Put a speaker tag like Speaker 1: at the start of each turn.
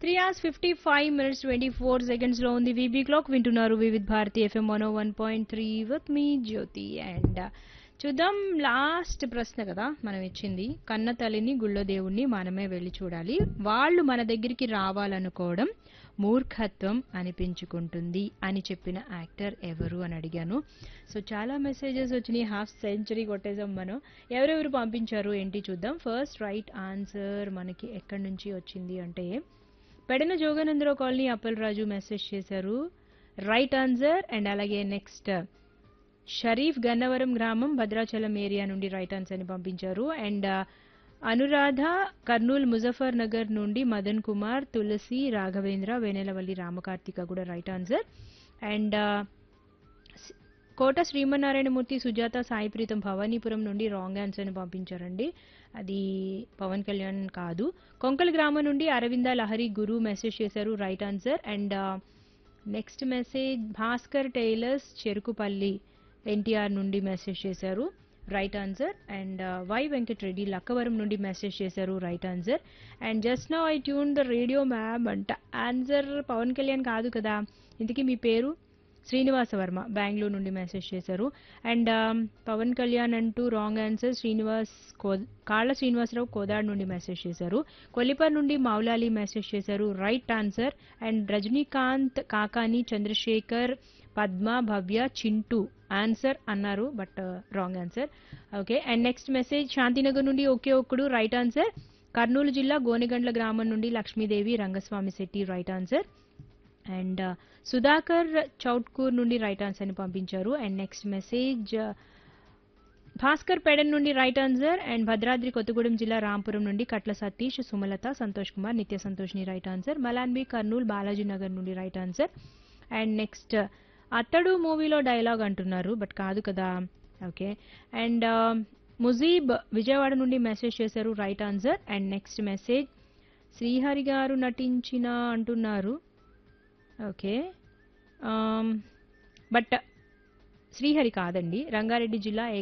Speaker 1: three hours fifty five minutes twenty four సెకండ్స్లో ఉంది VB clock వింటున్నారు Vividh Bharati FM one one point three with మీ Jyothi and చూద్దాం last ప్రశ్న కదా మనం ఇచ్చింది కన్న తల్లిని గుళ్ళో దేవుణ్ణి మనమే వెళ్ళి చూడాలి వాళ్ళు మన దగ్గరికి రావాలనుకోవడం మూర్ఖత్వం అనిపించుకుంటుంది అని చెప్పిన యాక్టర్ ఎవరు అని అడిగాను సో చాలా మెసేజెస్ వచ్చినాయి హాఫ్ సెంచరీ కొట్టేసాం మనం ఎవరెవరు పంపించారు ఏంటి చూద్దాం ఫస్ట్ రైట్ ఆన్సర్ మనకి ఎక్కడి నుంచి వచ్చింది అంటే పెడన జోగానందరావు కాలనీ అప్పలరాజు మెసేజ్ చేశారు రైట్ ఆన్సర్ అండ్ అలాగే నెక్స్ట్ షరీఫ్ గన్నవరం గ్రామం భద్రాచలం ఏరియా నుండి రైట్ ఆన్సర్ ని పంపించారు అండ్ అనురాధ కర్నూలు ముజఫర్ నగర్ నుండి మదన్ కుమార్ తులసి రాఘవేంద్ర వేనేలవల్లి రామకార్తిక కూడా right answer and Kota Srimannarayanamurthy Sujatha Sai Preetham Bhavanipuram నుండి రాంగ్ ఆన్సర్ ని పంపించారండి అది పవన్ కళ్యాణ్ కాదు కొంకల్ గ్రామం నుండి అరవింద లహరి గురు మెసేజ్ చేశారు right answer and next message Bhaskar tailors Cherukupalli NTR నుండి మెసేజ్ చేశారు right answer and Y Venkatareddy Lakkavaram నుండి మెసేజ్ చేశారు right answer and just now I tune the radio ma'am అంట ఆన్సర్ పవన్ కళ్యాణ్ కాదు కదా ఇంతకీ మీ పేరు శ్రీనివాస వర్మ బెంగళూరు నుండి మెసేజ్ చేశారు అండ్ పవన్ కళ్యాణ్ అంటూ రాంగ్ ఆన్సర్ శ్రీనివాస్ కో కాళ్ళ శ్రీనివాసరావు కోదాడ్ నుండి మెసేజ్ చేశారు కొల్లిపర్ నుండి మౌలాలి మెసేజ్ చేశారు right answer and Rajinikanth Kakani Chandrasekhar Padma Bhavya Chintu answer అన్నారు but wrong answer okay and next message Shantinagar నుండి ఒకే ఒక్కడు రైట్ ఆన్సర్ కర్నూలు జిల్లా గోనెగండ్ల గ్రామం నుండి Lakshmidevi Rangaswamy Shetty right answer and Sudhakar Choutkur నుండి రైట్ ఆన్సర్ ని పంపించారు and next message Bhaskar Pedana నుండి right answer and Bhadradri Kothagudem జిల్లా రాంపురం నుండి కట్ల సతీష్ సుమలత సంతోష్ కుమార్ నిత్య సంతోష్ ని రైట్ ఆన్సర్ మలాన్బి కర్నూలు బాలాజీ నగర్ నుండి right answer and next Athadu మూవీలో డైలాగ్ అంటున్నారు బట్ కాదు కదా ఓకే అండ్ ముజీబ్ విజయవాడ నుండి మెసేజ్ చేశారు right answer and next message Srihari గారు నటించిన అంటున్నారు ఓకే బట్ శ్రీహరి కాదండి రంగారెడ్డి జిల్లా